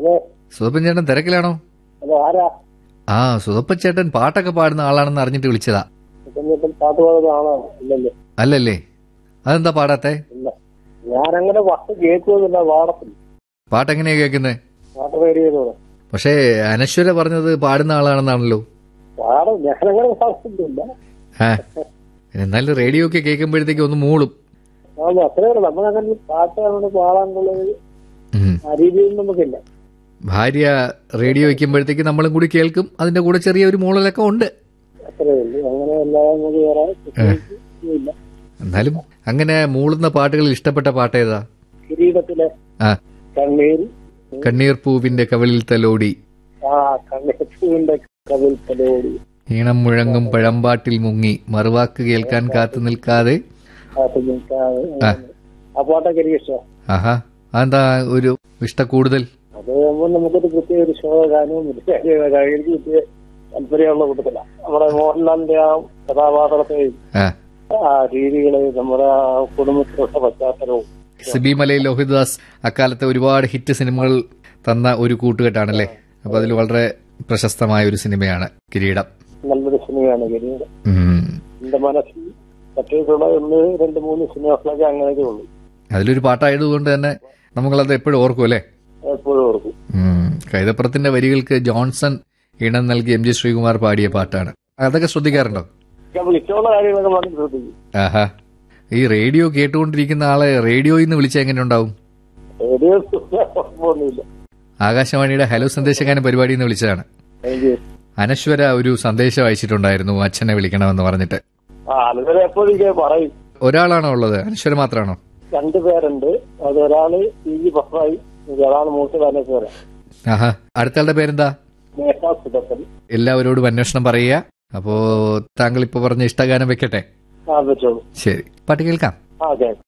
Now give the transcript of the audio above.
അതെ സുതപ്പൻ ചേട്ടൻ തിരക്കിലാണോ അതെ ആരാ ആ സുതപ്പൻ ചേട്ടൻ പാട്ടൊക്കെ പാടുന്ന ആളാണെന്ന് അറിഞ്ഞിട്ട് വിളിച്ചതാ ഇപ്പം പാട്ട് പാടുന്ന ആളാണ് ഇല്ലല്ലേ അല്ലല്ലേ അതെന്താ പാടാത്തെ ഇല്ല ഞാനങ്ങനെ പാട്ട് കേൾക്കുന്നില്ല പാടത്തില്ല പാട്ട് എങ്ങനെയാ കേൾക്കുന്നത് പാട്ട് റേഡിയോ പക്ഷേ അനശ്വര പറഞ്ഞത് പാടുന്ന ആളാണെന്നാണല്ലോ പാടും ഞാനങ്ങനെ പാടുന്നില്ല ആ എന്നാലും റേഡിയോ ഒക്കെ കേൾക്കുമ്പോഴത്തേക്ക് ഒന്ന് മൂളും ആ അത്രേ ഉള്ളൂ നമ്മളങ്ങനെ പാട്ട് അങ്ങനെ പാടാനുള്ളത് ഉം. ആ രീതിയിൽ നമുക്കില്ല ഭാര്യ റേഡിയോ വയ്ക്കുമ്പോഴത്തേക്ക് നമ്മളും കൂടി കേൾക്കും അതിന്റെ കൂടെ ചെറിയൊരു മൂളലൊക്കെ ഉണ്ട് അത്രേ ഉള്ളൂ അങ്ങനെ എല്ലാം നമുക്ക് വേറെ പ്രത്യേകിച്ച് ഇല്ല എന്നാലും അങ്ങനെ മൂളുന്ന പാട്ടുകളിൽ ഇഷ്ടപ്പെട്ട പാട്ട് ഏതാ കിരീടത്തിലെ ആ കണ്ണീർ കണ്ണീർ പൂവിന്റെ കവിളിൽ തലോടി ആ കണ്ണീർ കവിൽ തലോടി ഈണം മുഴങ്ങും പഴമ്പാട്ടിൽ മുങ്ങി മറുവാക്ക് കേൾക്കാൻ കാത്തു നിൽക്കാതെ കാത്തു നിൽക്കാതെ അങ്ങനെ. ആ പാട്ടൊക്കെ എനിക്ക് ഇഷ്ടം ആഹാ അതെന്താ ഒരു ഇഷ്ട കൂടുതൽ അത് ആകുമ്പോൾ നമുക്കൊരു പ്രത്യേക ഒരു ശോക ഗാനവും ഒരു കാര്യവും എനിക്ക് പ്രത്യേക താല്പര്യമുള്ള കൂട്ടത്തില നമ്മുടെ മോഹൻലാലിന്റെ ആ കഥാപാത്രത്തെയും ആ ആ രീതികളെയും നമ്മുടെ ആ കുടുംബത്തിലുള്ള പശ്ചാത്തലവും സിബി മലയിൽ ലോഹിതദാസ് അക്കാലത്തെ ഒരുപാട് ഹിറ്റ് സിനിമകൾ തന്ന ഒരു കൂട്ടുകെട്ടാണല്ലേ അപ്പൊ അതിൽ വളരെ പ്രശസ്തമായ ഒരു സിനിമയാണ് കിരീടം നല്ലൊരു സിനിമയാണ് ഗരീഡ് ഉം. എന്റെ മനസ്സിൽ പറ്റിയിട്ടുള്ള ഒന്ന് രണ്ട് മൂന്ന് സിനിമകളൊക്കെ അങ്ങനെയൊക്കെ ഉള്ളൂ അതിലൊരു പാട്ടായതുകൊണ്ട് തന്നെ നമ്മളത് എപ്പോഴും ഓർക്കും അല്ലേ എപ്പോഴും ഓർക്കും ഉം. കൈതപ്പുറത്തിന്റെ വരികൾക്ക് ജോൺസൺ ഇണം നൽകി എം ജി ശ്രീകുമാർ പാടിയ പാട്ടാണ് അതൊക്കെ ശ്രദ്ധിക്കാറുണ്ടോ ഞാൻ വിളിച്ചുള്ള കാര്യങ്ങളൊക്കെ വളരെ ശ്രദ്ധിക്കും ആഹാ ഈ റേഡിയോ കേട്ടുകൊണ്ടിരിക്കുന്ന ആളെ റേഡിയോയിൽ നിന്ന് വിളിച്ചാൽ എങ്ങനെ ഉണ്ടാവും റേഡിയോ കുഴപ്പമൊന്നുമില്ല ആകാശവാണിയുടെ ഹലോ സന്ദേശകാരൻ പരിപാടിയിൽ നിന്ന് വിളിച്ചതാണ് എനിക്ക് അനശ്വര ഒരു സന്ദേശം അയച്ചിട്ടുണ്ടായിരുന്നു അച്ഛനെ വിളിക്കണമെന്ന് പറഞ്ഞിട്ട് ആ ആളുകൾ എപ്പോഴും ഇങ്ങനെ പറയും ഒരാളാണോ ഉള്ളത് അനശ്വര മാത്രമാണോ രണ്ടു പേരുണ്ട് അത് ഒരാള് പി ജി പഫായി ഒരാള് മൂത്ത തന്നെ പേര് ആഹാ അടുത്ത ആളുടെ പേരെന്താ നേതാ സുധപ്പൻ എല്ലാവരോടും അന്വേഷണം പറയുക അപ്പോ താങ്കൾ ഇപ്പൊ പറഞ്ഞ ഇഷ്ടഗാനം വെക്കട്ടെ ആ വെച്ചോളൂ ശരി പാട്ട് കേൾക്കാം ആ ഓക്കെ